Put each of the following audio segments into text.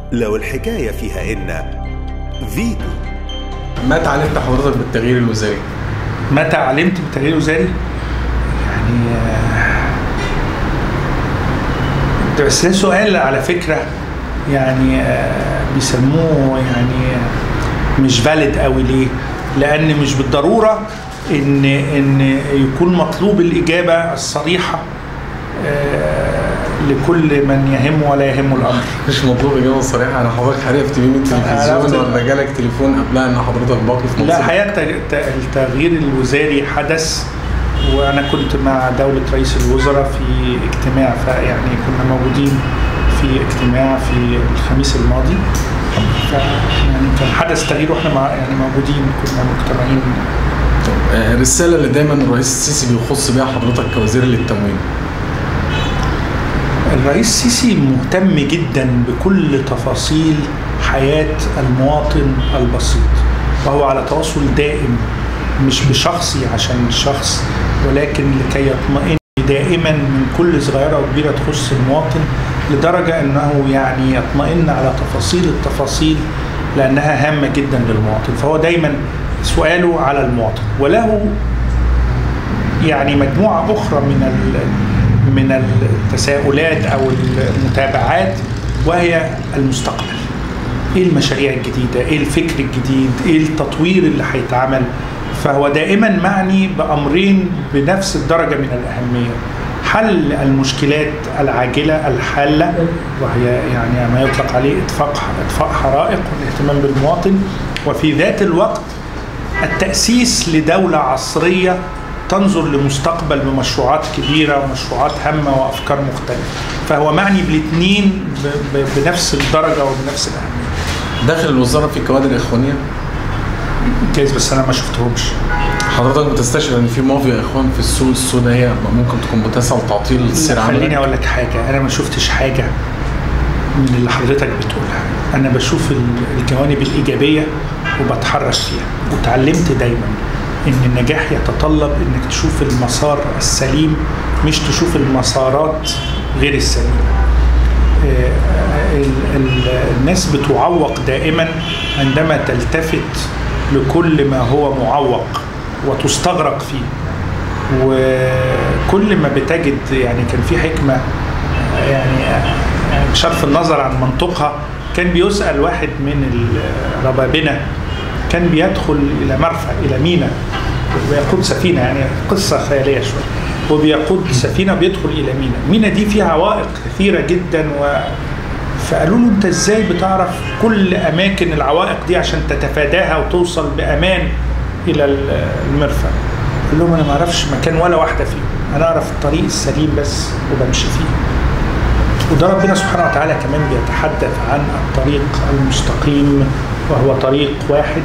لو الحكاية فيها إن فيتو متى علمت حضرتك بالتغيير الوزاري؟ متى علمت بالتغيير الوزاري؟ يعني آه، ده بس ده سؤال على فكرة يعني آه، بيسموه يعني آه، مش فاليد قوي ليه؟ لأن مش بالضرورة إن إن يكون مطلوب الإجابة الصريحة آه، لكل من يهم ولا يهم الأمر. مش مطلوب اجابه صريحه انا حضرتك عرفت مين من عرفت. التلفزيون ولا جالك تليفون قبلها ان حضرتك باقي في لا منصب؟ حقيقة الت- الت- التغيير الوزاري حدث وأنا كنت مع دولة رئيس الوزراء في اجتماع فيعني كنا موجودين في اجتماع في الخميس الماضي ف يعني كان حدث تغيير واحنا مع يعني موجودين كنا مجتمعين آه، الرساله اللي دايما الرئيس السيسي بيخص بيها حضرتك كوزير للتموين الرئيس السيسي مهتم جدا بكل تفاصيل حياة المواطن البسيط وهو على تواصل دائم مش بشخصي عشان شخص ولكن لكي يطمئن دائما من كل صغيرة وكبيرة تخص المواطن لدرجة أنه يعني يطمئن على تفاصيل التفاصيل لأنها هامة جدا للمواطن فهو دايما سؤاله على المواطن وله يعني مجموعة أخرى من ال- من التساؤلات أو المتابعات وهي المستقبل إيه المشاريع الجديدة إيه الفكر الجديد إيه التطوير اللي هيتعمل فهو دائما معني بأمرين بنفس الدرجة من الأهمية حل المشكلات العاجلة الحالة وهي يعني ما يطلق عليه إطفاء إطفاء حرائق والاهتمام بالمواطن وفي ذات الوقت التأسيس لدولة عصرية تنظر لمستقبل بمشروعات كبيرة ومشروعات هامة وأفكار مختلفة فهو معني بالاثنين ب- ب- بنفس الدرجة وبنفس الأهمية داخل الوزاره في كوادر اخوانيه جايز بس أنا ما شفتهمش حضرتك بتستشعر ان في مافيا اخوان في السوق السوداء ممكن تكون بتسعى لتعطيل سير خليني عملك أقول لك حاجة أنا ما شفتش حاجة من اللي حضرتك بتقولها أنا بشوف ال- الجوانب الإيجابية وبتحرك فيها وتعلمت دايما إن النجاح يتطلب إنك تشوف المسار السليم مش تشوف المسارات غير السليمة آه، ال- ال- الناس بتعوق دائما عندما تلتفت لكل ما هو معوق وتستغرق فيه وكل ما بتجد يعني كان في حكمة يعني يعني بصرف النظر عن منطقها كان بيسأل واحد من الربابنة كان بيدخل إلى مرفأ إلى ميناء ويقود سفينة يعني قصة خيالية شوية وبيقود سفينة بيدخل إلى ميناء ميناء دي فيها عوائق كثيرة جدا و فقالوا له انت ازاي بتعرف كل اماكن العوائق دي عشان تتفاداها وتوصل بامان الى ال- المرفأ قال لهم انا ما اعرفش مكان ولا واحده فيهم انا اعرف الطريق السليم بس وبمشي فيه وده ربنا سبحانه وتعالى كمان بيتحدث عن الطريق المستقيم وهو طريق واحد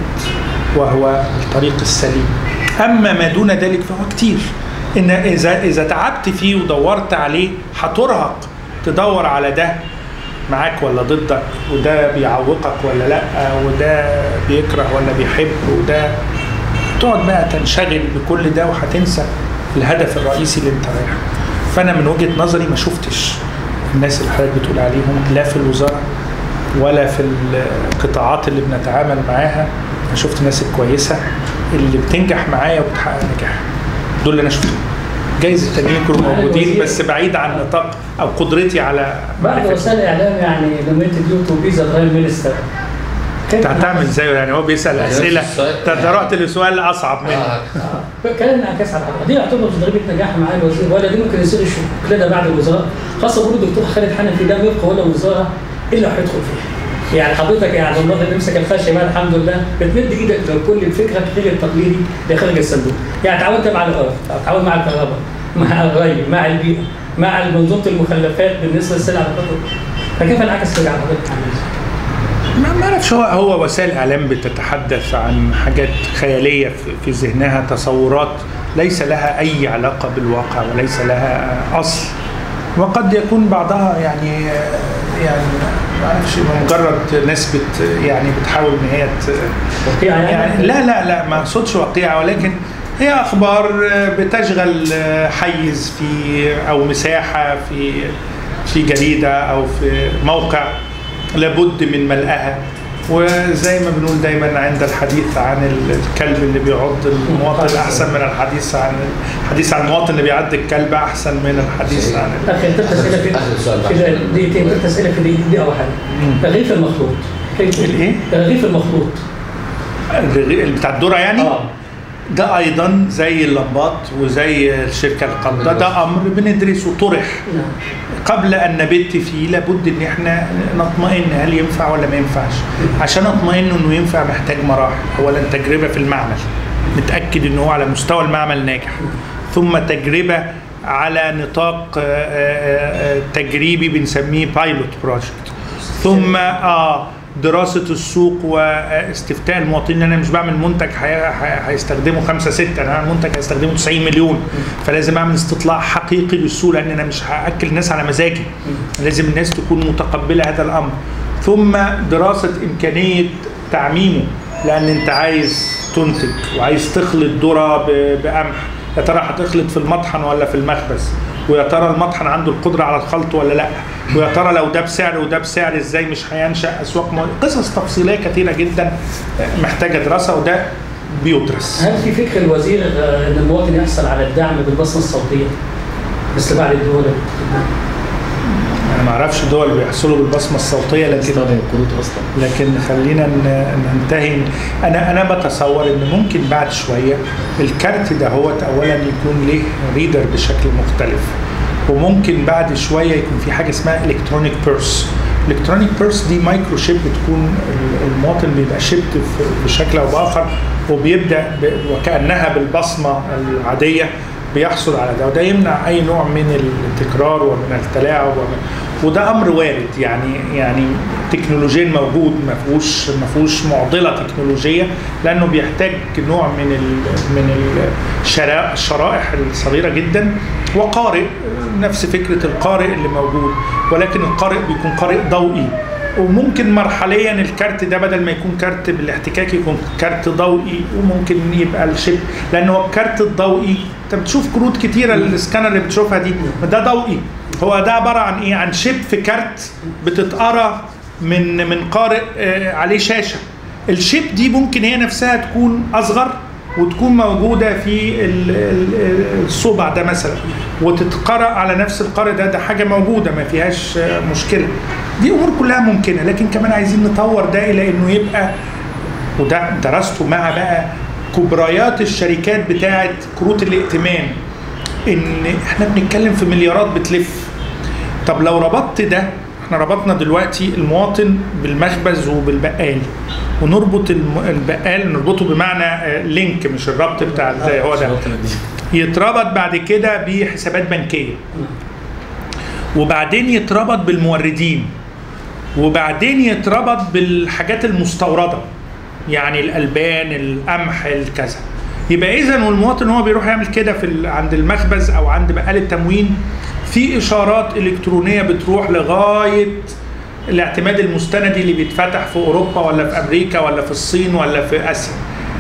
وهو الطريق السليم اما ما دون ذلك فهو كتير ان اذا اذا تعبت فيه ودورت عليه هترهق تدور على ده معاك ولا ضدك وده بيعوقك ولا لا وده بيكره ولا بيحب وده تقعد بقى تنشغل بكل ده وهتنسى الهدف الرئيسي اللي انت رايحه فانا من وجهه نظري ما شفتش الناس اللي حضرتك بتقول عليهم لا في الوزاره ولا في القطاعات اللي بنتعامل معاها انا شفت ناس الكويسه اللي بتنجح معايا وبتحقق نجاح دول اللي انا شفتهم جايز التانيين يكونوا معالي موجودين الوزير. بس بعيد عن نطاق او قدرتي على بعد معرفة. وسائل الاعلام يعني لما انترفيو تو بي ذا برايم مينستر انت هتعمل ازاي يعني هو بيسال اسئله انت أنت رحت لسؤال اصعب منه كان انعكاس على حضرتك دي يعتبر مش ضريبه نجاح معالي الوزير ولا دي ممكن يصير الشكل ده بعد الوزاره خاصه برضه الدكتور خالد حنفي ده يبقى ولا وزاره الا هيدخل فيها يعني حضرتك يعني والله اللي يمسك الخشب بقى الحمد لله بتمد ايدك لكل الفكره غير التقليدي ده خارج الصندوق يعني تعاونت مع الغرف تعاون مع الكهرباء مع الري مع البيئه مع منظومه المخلفات بالنسبه للسلع الخطر فكيف انعكس كده على حضرتك ما ما اعرفش هو هو وسائل الاعلام بتتحدث عن حاجات خياليه في- في ذهنها تصورات ليس لها اي علاقه بالواقع وليس لها اصل وقد يكون بعضها يعني يعني ما اعرفش مجرد ناس بت يعني بتحاول ان هي ت- وقيعة يعني, يعني لا لا لا ما اقصدش وقيعه ولكن هي اخبار بتشغل حيز في او مساحه في في جريده او في موقع لابد من ملئها وزي ما بنقول دايما عند الحديث عن الكلب اللي بيعض المواطن احسن من الحديث عن الحديث عن المواطن اللي بيعض الكلب احسن من الحديث عن اخي ثلاث اسئله في آخر سؤال بقى. في دقيقتين ثلاث اسئله في دقيقه واحده تغليف المخلوط كيف الإيه؟ تغليف المخلوط الرغي- بتاع الذره يعني اه ده ايضا زي اللمبات وزي الشركه القابضه ده امر بندرسه طرح نعم قبل ان نبت فيه لابد ان احنا نطمئن هل ينفع ولا ما ينفعش عشان اطمئن انه ينفع محتاج مراحل اولا تجربه في المعمل نتاكد انه هو على مستوى المعمل ناجح ثم تجربه على نطاق آه، آه، آه، تجريبي بنسميه بايلوت بروجكت ثم اه دراسة السوق واستفتاء المواطنين انا مش بعمل منتج هي- هي- هيستخدمه خمسة ستة انا بعمل منتج هيستخدمه 90 مليون فلازم اعمل استطلاع حقيقي للسوق لان انا مش هاكل الناس على مزاجي لازم الناس تكون متقبلة هذا الامر ثم دراسة امكانية تعميمه لان انت عايز تنتج وعايز تخلط ذرة ب- بقمح يا ترى هتخلط في المطحن ولا في المخبز ويا ترى المطحن عنده القدره على الخلط ولا لا ويا ترى لو ده بسعر وده بسعر ازاي مش هينشا اسواق مو... قصص تفصيليه كثيره جدا محتاجه دراسه وده بيدرس هل في فكر الوزير آه، ان المواطن يحصل على الدعم بالبصمه الصوتيه مثل بعض الدول انا ما اعرفش دول بيحصلوا بالبصمه الصوتيه لكن استخدم الكروت اصلا لكن خلينا ن- ننتهي انا انا بتصور ان ممكن بعد شويه الكارت ده هو اولا يكون له ريدر بشكل مختلف وممكن بعد شويه يكون في حاجه اسمها الكترونيك بيرس الكترونيك بيرس دي مايكرو شيب بتكون ال- المواطن بيبقى شيبت في- بشكل او باخر وبيبدا ب- وكانها بالبصمه العاديه بيحصل على ده وده يمنع اي نوع من التكرار ومن التلاعب ومن وده امر وارد يعني يعني تكنولوجيا موجود ما فيهوش ما فيهوش معضله تكنولوجيه لانه بيحتاج نوع من ال من الشرا- الشرائح الصغيره جدا وقارئ نفس فكره القارئ اللي موجود ولكن القارئ بيكون قارئ ضوئي وممكن مرحليا الكارت ده بدل ما يكون كارت بالاحتكاك يكون كارت ضوئي وممكن يبقى الشيب لان هو الكارت الضوئي انت بتشوف كروت كتيره السكانر اللي بتشوفها دي ده ضوئي هو ده عباره عن ايه عن شيب في كارت بتتقرا من من قارئ آه، عليه شاشه الشيب دي ممكن هي نفسها تكون اصغر وتكون موجوده في ال- ال- الصبع ده مثلا وتتقرا على نفس القارئ ده ده حاجه موجوده ما فيهاش آه، مشكله دي امور كلها ممكنه لكن كمان عايزين نطور ده الى انه يبقى وده درسته مع بقى كبريات الشركات بتاعه كروت الائتمان ان احنا بنتكلم في مليارات بتلف طب لو ربطت ده احنا ربطنا دلوقتي المواطن بالمخبز وبالبقال ونربط الم- البقال نربطه بمعنى آه، لينك مش الربط بتاع زي هو ده يتربط بعد كده بحسابات بنكيه وبعدين يتربط بالموردين وبعدين يتربط بالحاجات المستورده يعني الالبان القمح الكذا يبقى اذا والمواطن هو بيروح يعمل كده في ال- عند المخبز او عند بقال التموين في اشارات الكترونيه بتروح لغايه الاعتماد المستندي اللي بيتفتح في اوروبا ولا في امريكا ولا في الصين ولا في اسيا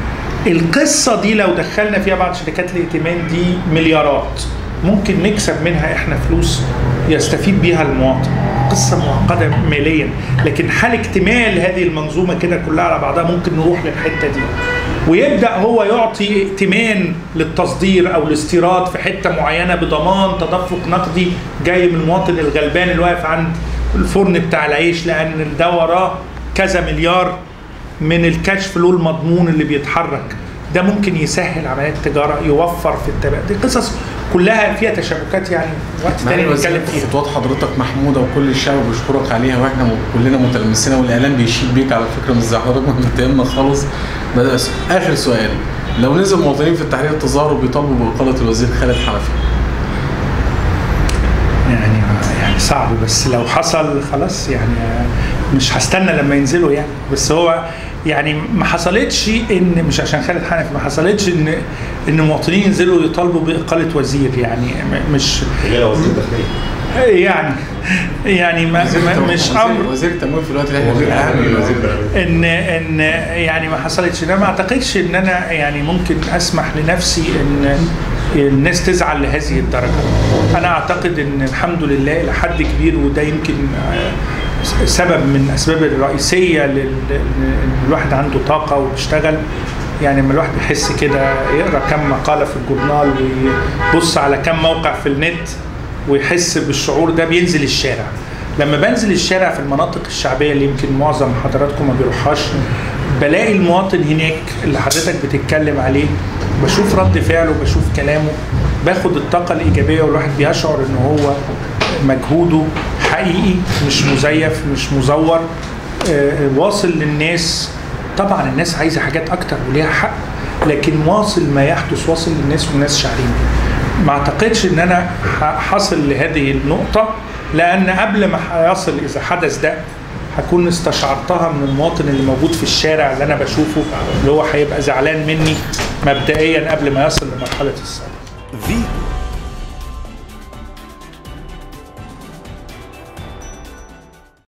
القصة دي لو دخلنا فيها بعض شركات الائتمان دي مليارات ممكن نكسب منها احنا فلوس يستفيد بيها المواطن قصة معقدة ماليا لكن حال اكتمال هذه المنظومة كده كلها على بعضها ممكن نروح للحتة دي ويبدأ هو يعطي ائتمان للتصدير أو الاستيراد في حتة معينة بضمان تدفق نقدي جاي من المواطن الغلبان اللي واقف عند الفرن بتاع العيش لأن ده وراه كذا مليار من الكاش فلو المضمون اللي بيتحرك ده ممكن يسهل عمليات التجاره يوفر في التبادل دي قصص كلها فيها تشابكات يعني وقت تاني معالي نتكلم الوزير فيها خطوات حضرتك محموده وكل الشعب بيشكرك عليها واحنا م- كلنا متلمسين والاعلام بيشيد بيك على فكره مش زي حضرتك ما متهمنا خالص بدأ س- اخر سؤال لو نزل مواطنين في التحرير التظاهر وبيطالبوا باقاله الوزير خالد حنفي يعني يعني صعب بس لو حصل خلاص يعني مش هستنى لما ينزلوا يعني بس هو يعني ما حصلتش ان مش عشان خالد حنفي ما حصلتش ان ان مواطنين ينزلوا يطالبوا باقاله وزير يعني م- مش غير وزير الداخليه يعني يعني ما ما- مش امر وزير التموين في الوقت اللي احنا فيه اهم من وزير الداخلية. ان ان يعني ما حصلتش انا ما اعتقدش ان انا يعني ممكن اسمح لنفسي ان الناس تزعل لهذه الدرجه انا اعتقد ان الحمد لله الى حد كبير وده يمكن آه، سبب من الاسباب الرئيسيه لل- ان الواحد عنده طاقه وبيشتغل يعني لما الواحد يحس كده يقرا كم مقاله في الجورنال ويبص على كم موقع في النت ويحس بالشعور ده بينزل الشارع لما بنزل الشارع في المناطق الشعبيه اللي يمكن معظم حضراتكم ما بيروحهاش بلاقي المواطن هناك اللي حضرتك بتتكلم عليه بشوف رد فعله بشوف كلامه باخد الطاقه الايجابيه والواحد بيشعر ان هو مجهوده حقيقي مش مزيف مش مزور آه، واصل للناس طبعا الناس عايزه حاجات اكتر وليها حق لكن واصل ما يحدث واصل للناس والناس شاعرين ما اعتقدش ان انا ح- حصل لهذه النقطه لان قبل ما هيصل اذا حدث ده هكون استشعرتها من المواطن اللي موجود في الشارع اللي انا بشوفه اللي هو هيبقى زعلان مني مبدئيا قبل ما يصل لمرحله الصدمه فيتو